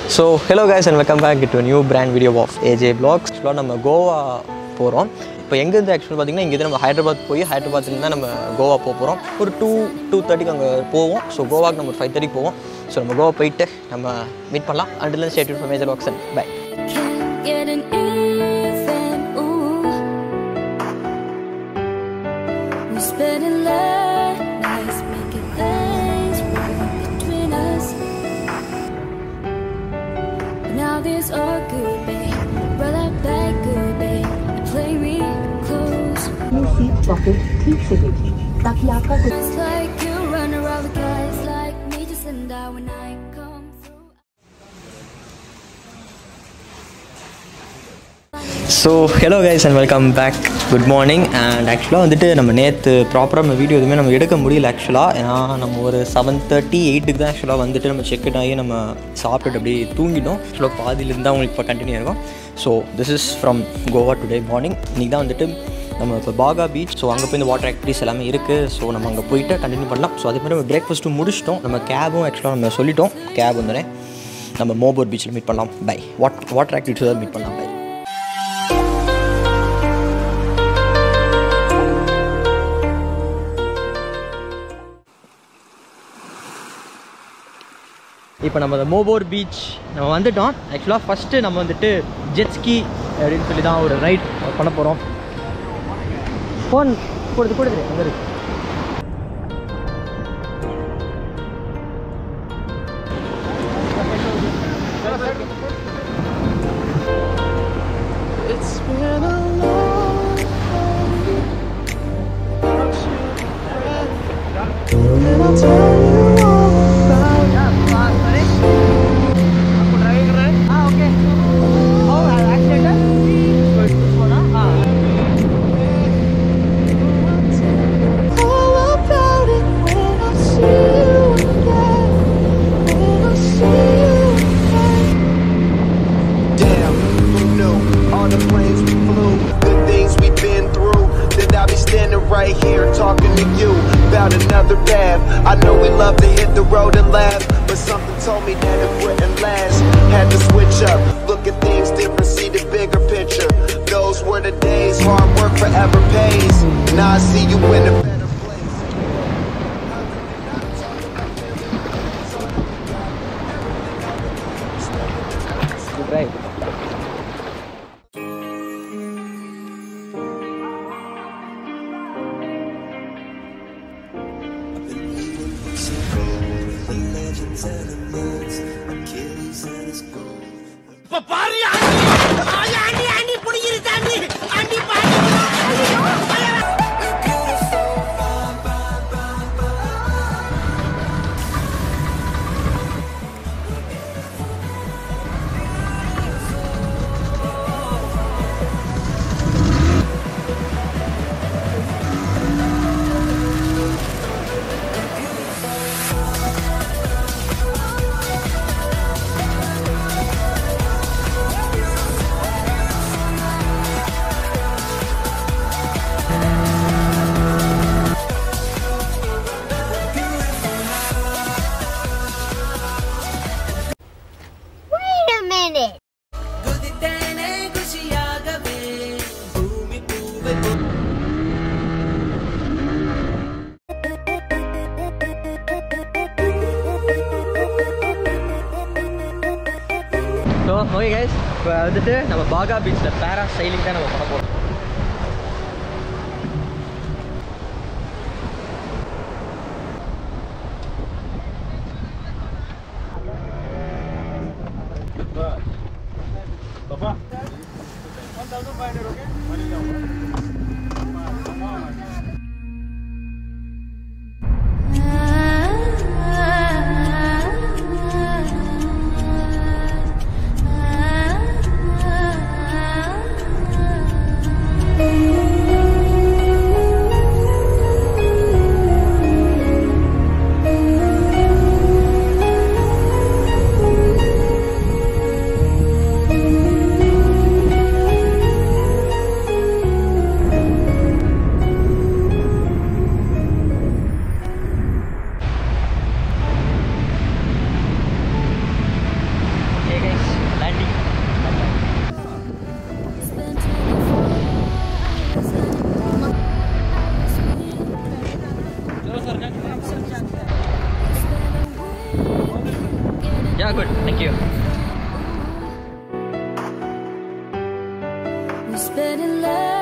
So hello guys and welcome back to new brand video of AJ vlogs ஆக்சுவலாக நம்ம கோவா போகிறோம் இப்போ எங்கேருந்து ஆக்சுவலாக பார்த்தீங்கன்னா இங்கேருந்து நம்ம ஹைதராபாத் போய் ஹைதராபாத்லேருந்து தான் நம்ம கோவா போக போகிறோம் ஒரு டூ டூ தேர்ட்டிக்கு அங்கே போவோம் ஸோ கோவாக்கு நம்ம ஃபைவ் தேர்ட்டிக்கு போவோம் ஸோ நம்ம கோவா போயிட்டு நம்ம மீட் பண்ணலாம் until state for major vlogs and bye Can't get an even, ooh. We're spending late nights making things right between us. But now these are good, babe. Roll out that good, babe. And play me close. अपनी seat pocket ठीक से देखिए ताकि आपका कुछ It's like you run around the guys like me, just and I when I come through. So hello guys and welcome back good morning and ஆக்சுவலாக வந்துட்டு நம்ம நேற்று ப்ராப்பராக நம்ம வீடியோ எதுவுமே நம்ம எடுக்க முடியல ஆக்சுவலாக ஏன்னா நம்ம ஒரு செவன் தேர்ட்டி எயிட்டுக்கு தான் ஆக்சுவலாக வந்துட்டு நம்ம செக் ஆகி நம்ம சாப்பிட்டுட்டு அப்படியே தூங்கிட்டோம் ஆக்சுவலாக பாதியிலேருந்து தான் உங்களுக்கு இப்போ கண்டினியூ இருக்கும் so this is from Goa today morning இன்றைக்கி தான் வந்துட்டு நம்ம இப்போ பாகா பீச் ஸோ அங்கே போய் இந்த வாட்டர் ஆக்டிவிட்டிஸ் எல்லாமே இருக்குது ஸோ நம்ம அங்கே போயிட்டு கண்டினியூ பண்ணலாம் ஸோ அதே மாதிரி நம்ம பிரேக்ஃபாஸ்ட்டும் முடிச்சிட்டோம் நம்ம கேபும் ஆக்சுவலாக நம்ம சொல்லிட்டோம் கேப் வந்துனே நம்ம மோபோர் பீச்சில் மீட் பண்ணலாம் bye what water activities meet பண்ணலாம் பை இப்போ நம்ம இந்த மோபோர் பீச் நம்ம வந்துட்டோம் ஆக்சுவலாக ஃபஸ்ட்டு நம்ம வந்துட்டு ஜெட்ஸ்கி அப்படின்னு சொல்லி தான் ஒரு ரைட் பண்ண போகிறோம் ஃபோன் கொடுத்து கொடுத்துரு அங்கே இருக்கு It's been a long and I'll tell you all about all about it when I see you again. When I see you again. Damn, who knew all the planes we flew, the things we've been through? That I'll be standing right here talking to you about another path. I know we love to hit the road and laugh, but something told me that it wouldn't last. Had to switch up, look at things different, see the bigger picture. Those were the days, hard work forever pays. Now I see you in a better place. Right Wait a minute. So okay guys இப்போ வந்துட்டு நம்ம பாகா பீச்சில் பேரா sailing தான் நம்ம பண்ண போகிறோம் good thank you We spent in love